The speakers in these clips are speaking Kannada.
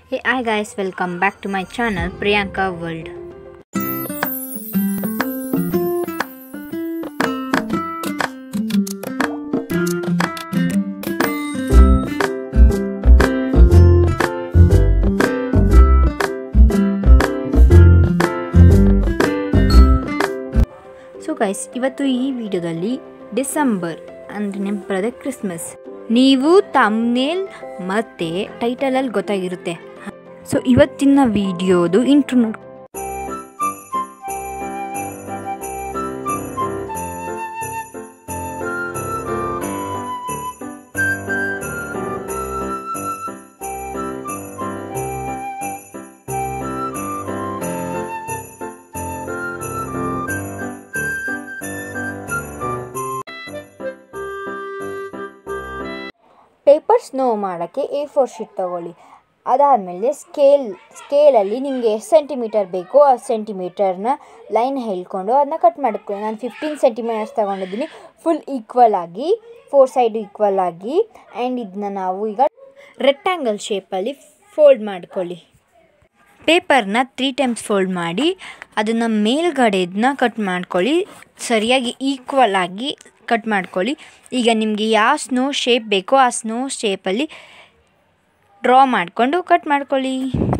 Hey, hi guys, welcome back to my channel Priyanka World. So guys ಇವತ್ತು ಈ ವಿಡಿಯೋದಲ್ಲಿ ಡಿಸೆಂಬರ್ ಅಂದರೆ ನೆನಪರದ ಕ್ರಿಸ್ಮಸ್ ನೀವು ತಮ್ನೇಲ್ ಮತ್ತು ಟೈಟಲಲ್ಲಿ ಗೊತ್ತಾಗಿರುತ್ತೆ ಸೊ ಇವತ್ತಿನ ವಿಡಿಯೋದು ಇಂಟ್ರೋ ನೋಡಿ ಪೇಪರ್ ಸ್ನೋ ಮಾಡೋಕ್ಕೆ ಎ ಫೋರ್ ಶೀಟ್ ತೊಗೊಳ್ಳಿ ಅದಾದಮೇಲೆ ಸ್ಕೇಲ್ ಸ್ಕೇಲಲ್ಲಿ ನಿಮಗೆ ಎಷ್ಟು ಸೆಂಟಿಮೀಟರ್ ಬೇಕೋ ಆ ಸೆಂಟಿಮೀಟರ್ನ ಲೈನ್ ಹೇಳ್ಕೊಂಡು ಅದನ್ನ ಕಟ್ ಮಾಡ್ಕೊಳ್ಳಿ ನಾನು ಫಿಫ್ಟೀನ್ ಸೆಂಟಿಮೀಟರ್ಸ್ ತೊಗೊಂಡಿದ್ದೀನಿ ಫುಲ್ ಈಕ್ವಲ್ ಆಗಿ ಫೋರ್ ಸೈಡು ಈಕ್ವಲ್ ಆಗಿ ಆ್ಯಂಡ್ ಇದನ್ನ ನಾವು ಈಗ ರೆಕ್ಟ್ಯಾಂಗಲ್ ಶೇಪಲ್ಲಿ ಫೋಲ್ಡ್ ಮಾಡ್ಕೊಳ್ಳಿ ಪೇಪರ್ನ ತ್ರೀ ಟೈಮ್ಸ್ ಫೋಲ್ಡ್ ಮಾಡಿ ಅದನ್ನು ಮೇಲ್ಗಡೆದನ್ನ ಕಟ್ ಮಾಡ್ಕೊಳ್ಳಿ ಸರಿಯಾಗಿ ಈಕ್ವಲ್ ಆಗಿ ಕಟ್ ಮಾಡ್ಕೊಳ್ಳಿ ಈಗ ನಿಮಗೆ ಯಾವ ಸ್ನೋ ಶೇಪ್ ಬೇಕೋ ಆ ಸ್ನೋ ಶೇಪಲ್ಲಿ ಡ್ರಾ ಮಾಡಿಕೊಂಡು ಕಟ್ ಮಾಡ್ಕೊಳ್ಳಿ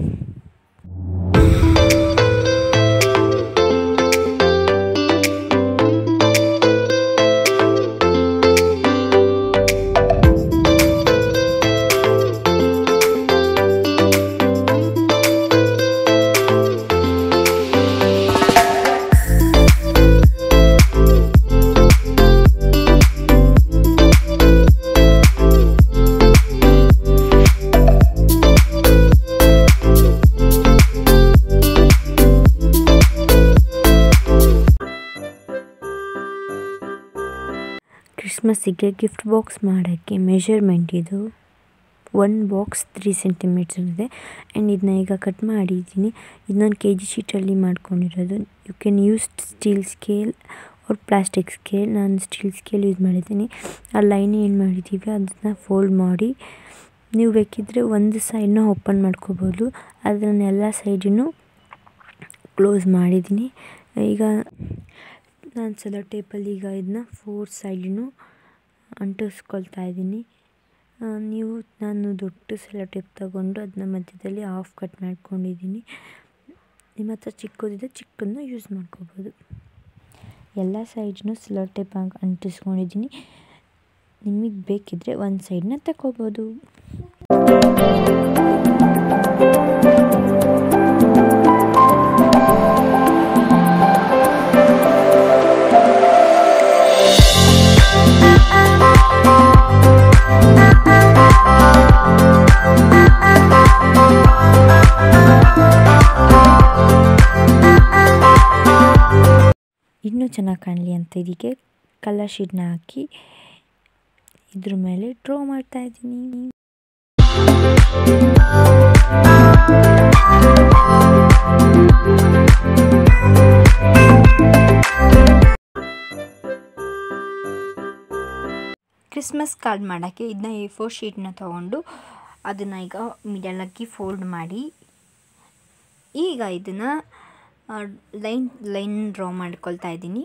ಕ್ರಿಸ್ಮಸ್ಸಿಗೆ ಗಿಫ್ಟ್ ಬಾಕ್ಸ್ ಮಾಡೋಕ್ಕೆ ಮೆಷರ್ಮೆಂಟ್ ಇದು ಒನ್ ಬಾಕ್ಸ್ ತ್ರೀ ಸೆಂಟಿಮೀಟರ್ ಇದೆ ಆ್ಯಂಡ್ ಇದನ್ನ ಈಗ ಕಟ್ ಮಾಡಿದ್ದೀನಿ ಇದನ್ನೊಂದು ಕೆ ಜಿ ಶೀಟಲ್ಲಿ ಮಾಡ್ಕೊಂಡಿರೋದು you can use steel scale ಅವ್ರ ಪ್ಲಾಸ್ಟಿಕ್ ಸ್ಕೇಲ್ ನಾನು ಸ್ಟೀಲ್ ಸ್ಕೇಲ್ ಯೂಸ್ ಮಾಡಿದ್ದೀನಿ ಆ ಲೈನ್ ಏನು ಮಾಡಿದ್ದೀವಿ ಅದನ್ನು ಫೋಲ್ಡ್ ಮಾಡಿ ನೀವು ಬೇಕಿದ್ದರೆ ಒಂದು ಸೈಡನ್ನ ಓಪನ್ ಮಾಡ್ಕೋಬೋದು ಅದನ್ನೆಲ್ಲ ಸೈಡನ್ನು ಕ್ಲೋಸ್ ಮಾಡಿದ್ದೀನಿ ಈಗ ನಾನು ಸಲ ಟೇಪಲ್ಲಿ ಈಗ ಇದನ್ನ ಫೋರ್ ಸೈಡನ್ನು ಅಂಟಿಸ್ಕೊಳ್ತಾ ಇದ್ದೀನಿ ನೀವು ನಾನು ದೊಡ್ಡ ಸಲ ಟೇಪ್ ತಗೊಂಡು ಅದನ್ನ ಮಧ್ಯದಲ್ಲಿ ಹಾಫ್ ಕಟ್ ಮಾಡ್ಕೊಂಡಿದ್ದೀನಿ ನಿಮ್ಮ ಹತ್ರ ಚಿಕ್ಕದಿದೆ ಚಿಕ್ಕದನ್ನ ಯೂಸ್ ಮಾಡ್ಕೋಬೋದು ಎಲ್ಲ ಸೈಡ್ನು ಸ್ಲೋ ಟೇಪ್ ಅಂಟಿಸ್ಕೊಂಡಿದ್ದೀನಿ ನಿಮಗೆ ಬೇಕಿದ್ದರೆ ಒಂದು ಸೈಡನ್ನ ತಗೋಬೋದು ಇನ್ನೂ ಚೆನ್ನಾಗಿ ಕಾಣಲಿ ಅಂತ ಇದಕ್ಕೆ ಕಲರ್ ಶೀಟ್ನ ಹಾಕಿ ಇದ್ರ ಮೇಲೆ ಡ್ರಾ ಮಾಡ್ತಾ ಇದ್ದೀನಿ ಕ್ರಿಸ್ಮಸ್ ಕಾರ್ಡ್ ಮಾಡೋಕ್ಕೆ ಇದನ್ನ ಎ ಫೋರ್ ಶೀಟ್ನ ತೊಗೊಂಡು ಅದನ್ನು ಈಗ ಮಿಡಲಾಗಿ ಫೋಲ್ಡ್ ಮಾಡಿ ಈಗ ಇದನ್ನು ಲೈನ್ ಲೈನ್ ಡ್ರಾ ಮಾಡ್ಕೊಳ್ತಾ ಇದ್ದೀನಿ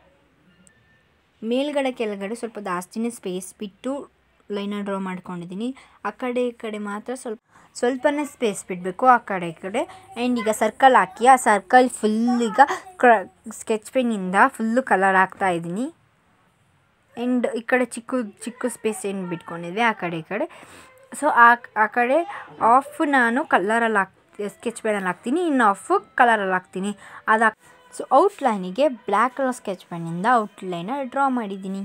ಮೇಲ್ಗಡೆ ಕೆಳಗಡೆ ಸ್ವಲ್ಪ ಜಾಸ್ತಿನೇ ಸ್ಪೇಸ್ ಬಿಟ್ಟು ಲೈನ ಡ್ರಾ ಮಾಡ್ಕೊಂಡಿದ್ದೀನಿ ಆ ಕಡೆ ಈ ಕಡೆ ಮಾತ್ರ ಸ್ವಲ್ಪ ಸ್ವಲ್ಪನೇ ಸ್ಪೇಸ್ ಬಿಡಬೇಕು ಆ ಕಡೆ ಈ ಕಡೆ ಆ್ಯಂಡ್ ಈಗ ಸರ್ಕಲ್ ಹಾಕಿ ಆ ಸರ್ಕಲ್ ಫುಲ್ ಈಗ ಕ್ರ ಸ್ಕೆಚ್ ಪೆನ್ನಿಂದ ಫುಲ್ಲು ಕಲರ್ ಹಾಕ್ತಾ ಇದ್ದೀನಿ ಆ್ಯಂಡ್ ಈ ಕಡೆ ಚಿಕ್ಕ ಚಿಕ್ಕ ಸ್ಪೇಸ್ ಏನು ಬಿಟ್ಕೊಂಡಿದ್ವಿ ಆ ಕಡೆ ಈ ಕಡೆ ಸೊ ಆ ಆ ಕಡೆ ಆಫ್ ನಾನು ಕಲರಲ್ಲಿ ಹಾಕ್ ಸ್ಕೆಚ್ ಪೆನಲ್ಲಿ ಹಾಕ್ತೀನಿ ಇನ್ನು ಆಫ್ ಕಲರಲ್ಲಿ ಹಾಕ್ತೀನಿ ಅದು ಹಾಕ್ ಸೊ ಔಟ್ಲೈನಿಗೆ ಬ್ಲ್ಯಾಕ್ ಕಲರ್ ಸ್ಕೆಚ್ ಪೆನ್ನಿಂದ ಔಟ್ಲೈನ ಡ್ರಾ ಮಾಡಿದ್ದೀನಿ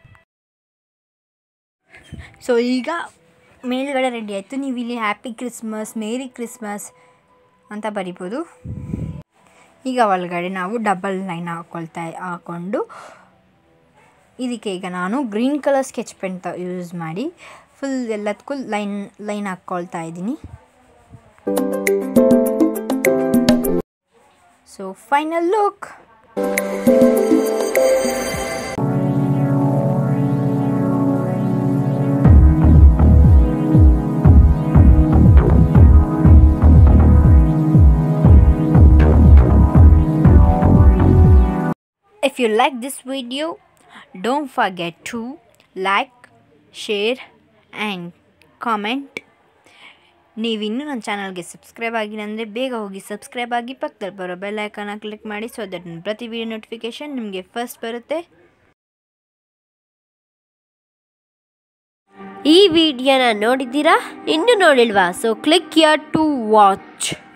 ಸೊ ಈಗ ಮೇಲ್ಗಡೆ ರೆಡಿ ಆಯಿತು ನೀವು ಇಲ್ಲಿ ಹ್ಯಾಪಿ ಕ್ರಿಸ್ಮಸ್ ಮೇರಿ ಕ್ರಿಸ್ಮಸ್ ಅಂತ ಬರಿಬೋದು ಈಗ ಒಳಗಡೆ ನಾವು ಡಬಲ್ ಲೈನ್ ಹಾಕ್ಕೊಳ್ತಾ ಹಾಕ್ಕೊಂಡು ಇದಕ್ಕೆ ಈಗ ನಾನು ಗ್ರೀನ್ ಕಲರ್ ಸ್ಕೆಚ್ ಪೆನ್ ತ ಯೂಸ್ ಮಾಡಿ ಫುಲ್ ಎಲ್ಲದಕ್ಕೂ ಲೈನ್ ಲೈನ್ ಹಾಕ್ಕೊಳ್ತಾ ಇದ್ದೀನಿ so final look If you like this video, don't forget to like, share and comment. ನೀವಿನ್ನೂ ನನ್ನ ಚಾನಲ್ಗೆ ಸಬ್ಸ್ಕ್ರೈಬ್ ಆಗಿಲ್ಲ ಅಂದರೆ ಬೇಗ ಹೋಗಿ ಸಬ್ಸ್ಕ್ರೈಬ್ ಆಗಿ ಪಕ್ಕದಲ್ಲಿ ಬರೋ ಬೆಲ್ ಐಕಾನ ಕ್ಲಿಕ್ ಮಾಡಿ ಸೊ ದಟ್ ನನ್ನ ಪ್ರತಿ ವಿಡಿಯೋ ನೋಟಿಫಿಕೇಷನ್ ನಿಮಗೆ ಫಸ್ಟ್ ಬರುತ್ತೆ ಈ ವಿಡಿಯೋನ ನೋಡಿದ್ದೀರಾ ಇನ್ನೂ ನೋಡಿಲ್ವಾ so click here to watch